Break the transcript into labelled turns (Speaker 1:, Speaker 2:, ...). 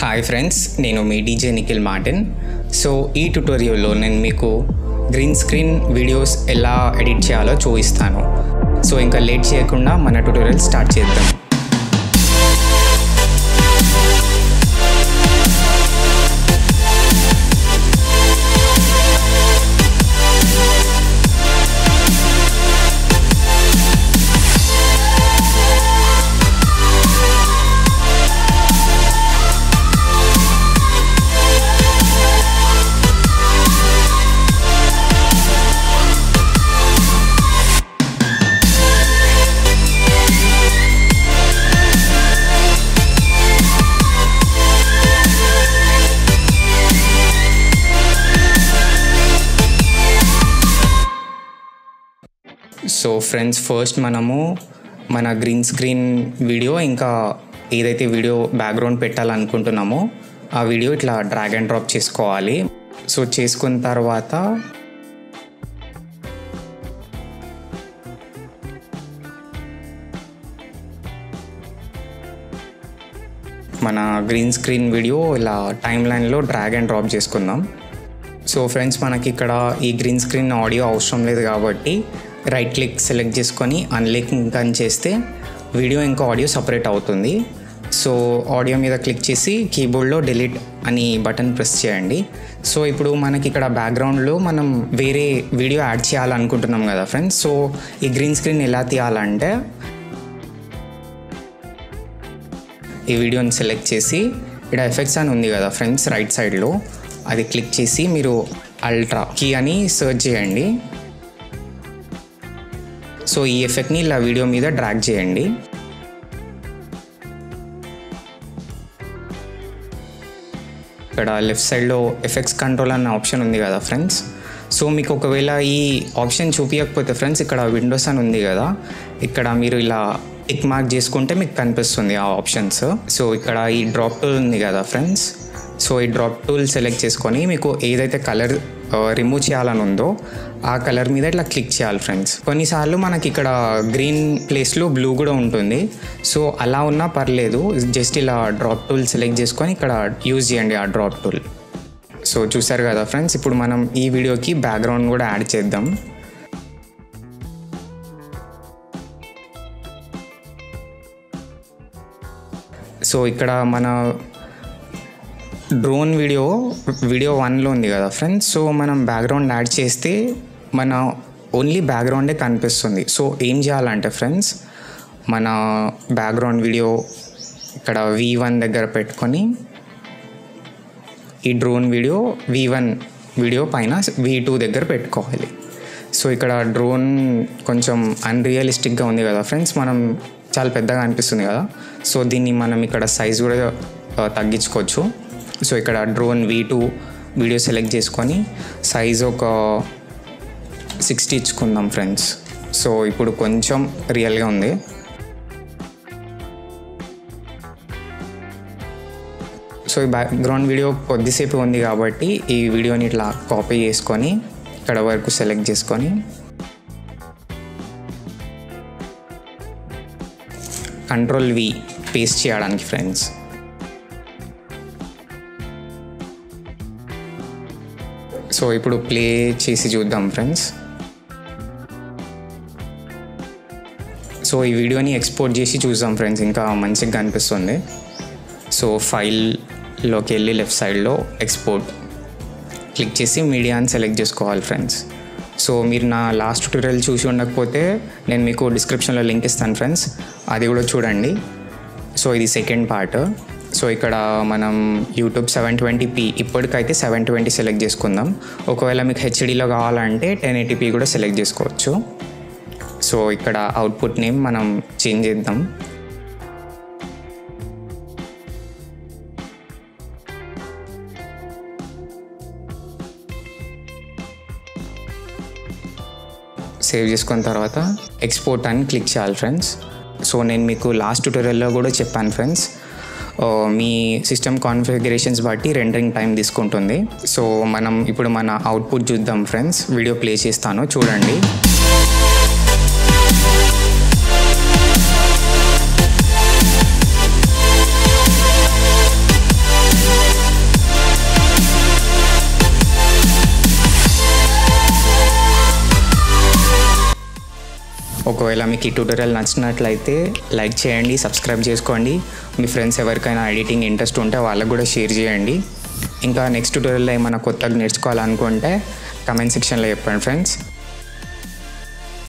Speaker 1: hi friends నేను మీ DJ Nikhil Martin so ఈ ట్యుటోరియల్లో నేను మీకు గ్రీన్ స్క్రీన్ వీడియోస్ ఎలా ఎడిట్ చేయాలో చూపిస్తాను సో ఇంకా లేట్ చేయకుండా మన ట్యుటోరియల్ స్టార్ట్ చేద్దాం సో ఫ్రెండ్స్ ఫస్ట్ మనము మన గ్రీన్ స్క్రీన్ వీడియో ఇంకా ఏదైతే వీడియో బ్యాక్గ్రౌండ్ పెట్టాలనుకుంటున్నామో ఆ వీడియో ఇట్లా డ్రాగ్ అండ్ డ్రాప్ చేసుకోవాలి సో చేసుకున్న తర్వాత మన గ్రీన్ స్క్రీన్ వీడియో ఇలా టైం లైన్లో డ్రాగ్ అండ్ డ్రాప్ చేసుకుందాం సో ఫ్రెండ్స్ మనకి ఇక్కడ ఈ గ్రీన్ స్క్రీన్ ఆడియో అవసరం లేదు కాబట్టి రైట్ క్లిక్ సెలెక్ట్ చేసుకొని అన్లింక్ అని చేస్తే వీడియో ఇంకా ఆడియో సపరేట్ అవుతుంది సో ఆడియో మీద క్లిక్ చేసి కీబోర్డ్లో డిలీట్ అని బటన్ ప్రెస్ చేయండి సో ఇప్పుడు మనకి ఇక్కడ బ్యాక్గ్రౌండ్లో మనం వేరే వీడియో యాడ్ చేయాలనుకుంటున్నాం కదా ఫ్రెండ్స్ సో ఈ గ్రీన్ స్క్రీన్ ఎలా తీయాలంటే ఈ వీడియోని సెలెక్ట్ చేసి ఇక్కడ ఎఫెక్ట్స్ అని ఉంది కదా ఫ్రెండ్స్ రైట్ సైడ్లో అది క్లిక్ చేసి మీరు అల్ట్రా కీ అని సెర్చ్ చేయండి సో ఈ ఎఫెక్ట్ని ఇలా వీడియో మీద డ్రాగ్ చేయండి ఇక్కడ లెఫ్ట్ సైడ్లో ఎఫెక్ట్స్ కంట్రోల్ అన్న ఆప్షన్ ఉంది కదా ఫ్రెండ్స్ సో మీకు ఒకవేళ ఈ ఆప్షన్ చూపించకపోతే ఫ్రెండ్స్ ఇక్కడ విండోస్ అని ఉంది కదా ఇక్కడ మీరు ఇలా టిక్ మార్క్ చేసుకుంటే మీకు కనిపిస్తుంది ఆ ఆప్షన్స్ సో ఇక్కడ ఈ డ్రాప్ టూల్ ఉంది కదా ఫ్రెండ్స్ సో ఈ డ్రాప్ టూల్ సెలెక్ట్ చేసుకొని మీకు ఏదైతే కలర్ రిమూవ్ చేయాలని ఉందో ఆ కలర్ మీద ఇట్లా క్లిక్ చేయాలి ఫ్రెండ్స్ కొన్నిసార్లు మనకి ఇక్కడ గ్రీన్ ప్లేస్లో బ్లూ కూడా ఉంటుంది సో అలా ఉన్నా పర్లేదు జస్ట్ ఇలా డ్రాప్ టూల్ సెలెక్ట్ చేసుకొని ఇక్కడ యూజ్ చేయండి ఆ డ్రాప్ టూల్ సో చూసారు కదా ఫ్రెండ్స్ ఇప్పుడు మనం ఈ వీడియోకి బ్యాక్గ్రౌండ్ కూడా యాడ్ చేద్దాం సో ఇక్కడ మన డ్రోన్ వీడియో వీడియో వన్లో ఉంది కదా ఫ్రెండ్స్ సో మనం బ్యాక్గ్రౌండ్ యాడ్ చేస్తే మన ఓన్లీ బ్యాక్గ్రౌండే కనిపిస్తుంది సో ఏం చేయాలంటే ఫ్రెండ్స్ మన బ్యాక్గ్రౌండ్ వీడియో ఇక్కడ వి వన్ దగ్గర పెట్టుకొని ఈ drone video V one video పైన వి టూ దగ్గర పెట్టుకోవాలి సో ఇక్కడ డ్రోన్ కొంచెం అన్రియలిస్టిక్గా ఉంది కదా ఫ్రెండ్స్ మనం చాలా పెద్దగా అనిపిస్తుంది కదా సో దీన్ని మనం ఇక్కడ సైజ్ కూడా తగ్గించుకోవచ్చు సో ఇక్కడ drone V two video select చేసుకొని సైజ్ ఒక సిక్స్టీ ఇచ్చుకుందాం ఫ్రెండ్స్ సో ఇప్పుడు కొంచెం రియల్గా ఉంది సో ఈ బ్యాక్గ్రౌండ్ వీడియో కొద్దిసేపు ఉంది కాబట్టి ఈ వీడియోని ఇట్లా కాపీ చేసుకొని ఇక్కడ వరకు సెలెక్ట్ చేసుకొని కంట్రోల్ వి పేస్ట్ చేయడానికి ఫ్రెండ్స్ సో ఇప్పుడు ప్లే చేసి చూద్దాం ఫ్రెండ్స్ సో ఈ వీడియోని ఎక్స్పోర్ట్ చేసి చూద్దాం ఫ్రెండ్స్ ఇంకా మంచిగా కనిపిస్తుంది సో ఫైల్లోకి వెళ్ళి లెఫ్ట్ సైడ్లో ఎక్స్పోర్ట్ క్లిక్ చేసి మీడియా అని సెలెక్ట్ చేసుకోవాలి ఫ్రెండ్స్ సో మీరు నా లాస్ట్ ట్యూటోరియల్ చూసి ఉండకపోతే నేను మీకు డిస్క్రిప్షన్లో లింక్ ఇస్తాను ఫ్రెండ్స్ అది కూడా చూడండి సో ఇది సెకండ్ పార్ట్ సో ఇక్కడ మనం యూట్యూబ్ సెవెన్ ట్వంటీ పీ ఇప్పటికైతే సెవెన్ ట్వంటీ సెలెక్ట్ చేసుకుందాం ఒకవేళ మీకు హెచ్డీలో కావాలంటే టెన్ ఎయిటీపీ కూడా సెలెక్ట్ చేసుకోవచ్చు సో ఇక్కడ అవుట్పుట్ నేమ్ మనం చేంజ్ చేద్దాం సేవ్ చేసుకున్న తర్వాత ఎక్స్పోర్ట్ అని క్లిక్ చేయాలి ఫ్రెండ్స్ సో నేను మీకు లాస్ట్ ట్యూటోరియల్లో కూడా చెప్పాను ఫ్రెండ్స్ మీ సిస్టమ్ కాన్ఫిగరేషన్స్ బట్టి రెండరింగ్ టైం తీసుకుంటుంది సో మనం ఇప్పుడు మన అవుట్పుట్ చూద్దాం ఫ్రెండ్స్ వీడియో ప్లే చేస్తాను చూడండి ఒకవేళ మీకు ఈ ట్యూటోరియల్ నచ్చినట్లయితే లైక్ చేయండి సబ్స్క్రైబ్ చేసుకోండి మీ ఫ్రెండ్స్ ఎవరికైనా ఎడిటింగ్ ఇంట్రెస్ట్ ఉంటే వాళ్ళకు కూడా షేర్ చేయండి ఇంకా నెక్స్ట్ ట్యూటోరియల్లో ఏమైనా కొత్తగా నేర్చుకోవాలనుకుంటే కమెంట్ సెక్షన్లో చెప్పండి ఫ్రెండ్స్